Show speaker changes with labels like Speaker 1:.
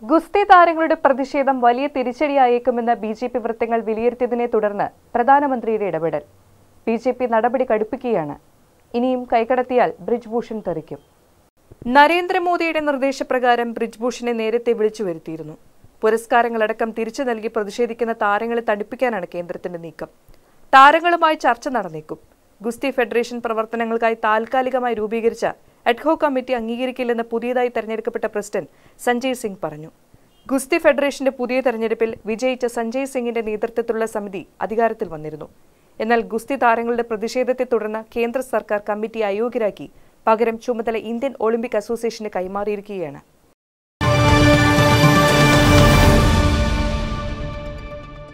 Speaker 1: ഗുസ്തി താരങ്ങളുടെ പ്രതിഷേധം വലിയ തിരിച്ചടിയായേക്കുമെന്ന് ബി ജെ പി വൃത്തങ്ങൾ വിലയിരുത്തിയതിനെ തുടർന്ന് പ്രധാനമന്ത്രിയുടെ ഇടപെടൽ ബി ജെ പി നടപടി കടുപ്പിക്കുകയാണ് ഇനിയും കൈകടത്തിയാൽ ബ്രിജ്ഭൂഷൺ തെറിക്കും നരേന്ദ്രമോദിയുടെ നിർദ്ദേശപ്രകാരം ബ്രിജ്ഭൂഷനെ നേരത്തെ വിളിച്ചു വരുത്തിയിരുന്നു പുരസ്കാരങ്ങളടക്കം തിരിച്ചു നൽകി പ്രതിഷേധിക്കുന്ന താരങ്ങളെ തണുപ്പിക്കാനാണ് കേന്ദ്രത്തിന്റെ നീക്കം താരങ്ങളുമായി ചർച്ച നടന്നേക്കും ഗുസ്തി ഫെഡറേഷൻ പ്രവർത്തനങ്ങൾക്കായി താൽക്കാലികമായി രൂപീകരിച്ച അഡ്ഹോ കമ്മിറ്റി അംഗീകരിക്കില്ലെന്ന് പുതിയതായി തെരഞ്ഞെടുക്കപ്പെട്ട പ്രസിഡന്റ് സഞ്ജയ് സിംഗ് പറഞ്ഞു ഗുസ്തി ഫെഡറേഷന്റെ പുതിയ തെരഞ്ഞെടുപ്പിൽ വിജയിച്ച സഞ്ജയ് സിംഗിന്റെ നേതൃത്വത്തിലുള്ള സമിതി അധികാരത്തിൽ വന്നിരുന്നു എന്നാൽ ഗുസ്തി താരങ്ങളുടെ പ്രതിഷേധത്തെ തുടർന്ന് കേന്ദ്ര സർക്കാർ കമ്മിറ്റി അയോഗ്യരാക്കി പകരം ചുമതല ഇന്ത്യൻ ഒളിമ്പിക് അസോസിയേഷന് കൈമാറിയിരിക്കുകയാണ്